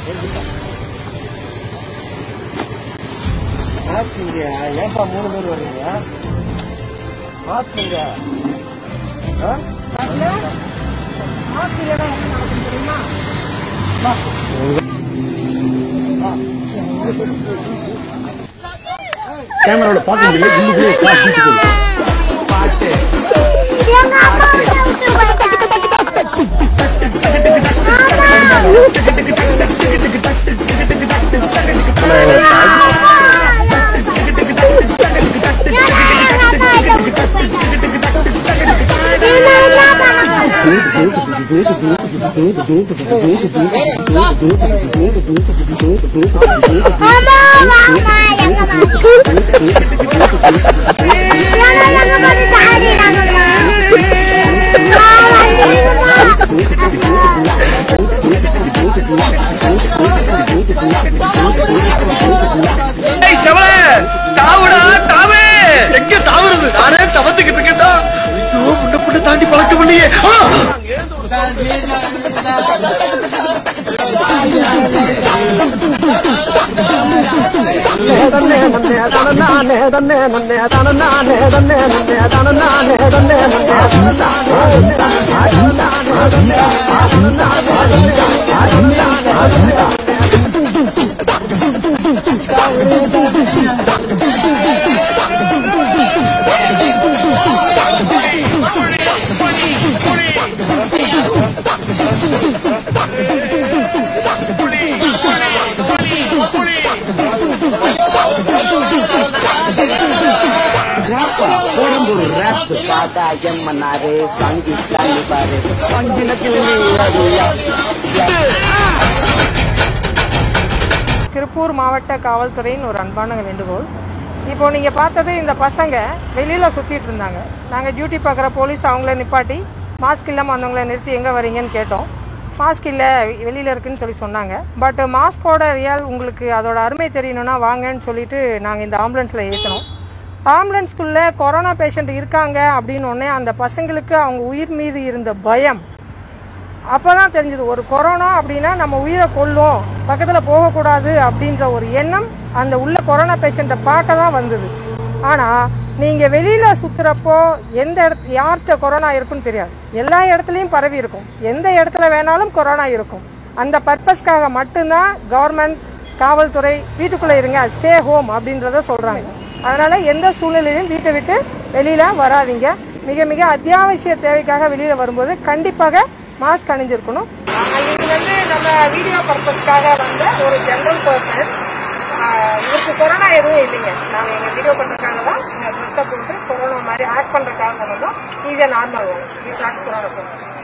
Mask இங்க ஏன்பா மூணு பேர் வர்றீங்க மாஸ்க் இங்க ஆ? கேமரால பார்க்க முடியல உள்ளுக்குள்ளே காசு தூக்கி போகுது. பாட்டு எங்க அம்மா விட்டு போயிட்டாங்க அம்மா வாமா எங்க எங்க எங்க வந்து சாடிடாங்கம்மா ஏய் செவல தாவுடா தாவு எங்க தாவுறது நானே தவத்துக்கிட்டு இருக்கேன்டா ஐயோ புண்ண புண்ண தாண்டி பழக்கம் இல்லையே ஆ! தன்னே நன்னே தான நானே தன்னே நன்னே தான நானே தன்னே நன்னே தான நானே தன்னே நன்னே தான ராப்பா போடும் ஒரு ரேப் தாத்தா எம்மன்னாரு சங்கி காணி பாரு சங்கினத்தில் நீ அறியா திருப்பூர் மாவட்ட காவல்துறையின் ஒரு அன்பான வேண்டுகோள் இப்போ நீங்க பார்த்தது இந்த பசங்க வெளியில சுத்திட்டு இருந்தாங்க நாங்க டியூட்டி பார்க்குற போலீஸ் அவங்கள நிப்பாட்டி மாஸ்க் இல்லாம வந்தவங்கள நிறுத்தி எங்க வரீங்கன்னு கேட்டோம் மாஸ்க் இல்ல வெளியில இருக்குன்னு சொல்லி சொன்னாங்க பட் மாஸ்கோட ரியல் உங்களுக்கு அதோட அருமை தெரியணும்னா வாங்கன்னு சொல்லிட்டு நாங்க இந்த ஆம்புலன்ஸ்ல ஏற்றணும் ஆம்புலன்ஸ்குள்ள கொரோனா பேஷண்ட் இருக்காங்க அப்படின்னு உடனே அந்த பசங்களுக்கு அவங்க உயிர் மீது இருந்த பயம் அப்பதான் தெரிஞ்சது ஒரு கொரோனா அப்படின்னா நம்ம உயிரை கொல்லும் பக்கத்துல போகக்கூடாது அப்படின்ற ஒரு எண்ணம் அந்த உள்ள கொரோனா பேஷண்ட்டை பார்க்க தான் வந்தது ஆனா நீங்க வெளியில சுத்துறப்போ எந்த இடத்து யார்கிட்ட கொரோனா இருக்குன்னு தெரியாது எல்லா இடத்துலயும் பரவி இருக்கும் எந்த இடத்துல வேணாலும் கொரோனா இருக்கும் அந்த பர்பஸ்க்காக மட்டும்தான் கவர்மெண்ட் காவல்துறை வீட்டுக்குள்ள இருங்க ஸ்டே ஹோம் அப்படின்றத சொல்றாங்க அதனால எந்த சூழ்நிலையிலும் வீட்டை விட்டு வெளியில வராதீங்க மிக மிக அத்தியாவசிய தேவைக்காக வெளியில வரும்போது கண்டிப்பாக மாஸ்க் அணிஞ்சிருக்கணும் இது வந்து நம்ம வீடியோ பர்பஸ்க்காக வந்த ஒரு ஜெனரல் பர்சன் இவருக்கு கொரோனா எதுவும் இல்லைங்க நாங்க எங்க வீடியோ பண்றதுக்காக தான் இந்த ட்ரெஸ்ஸை போட்டு கொரோனா மாதிரி ஆக்ட் பண்றதுக்காக வந்தோம் இது நார்மல் இஸ் நாட் கொரோனா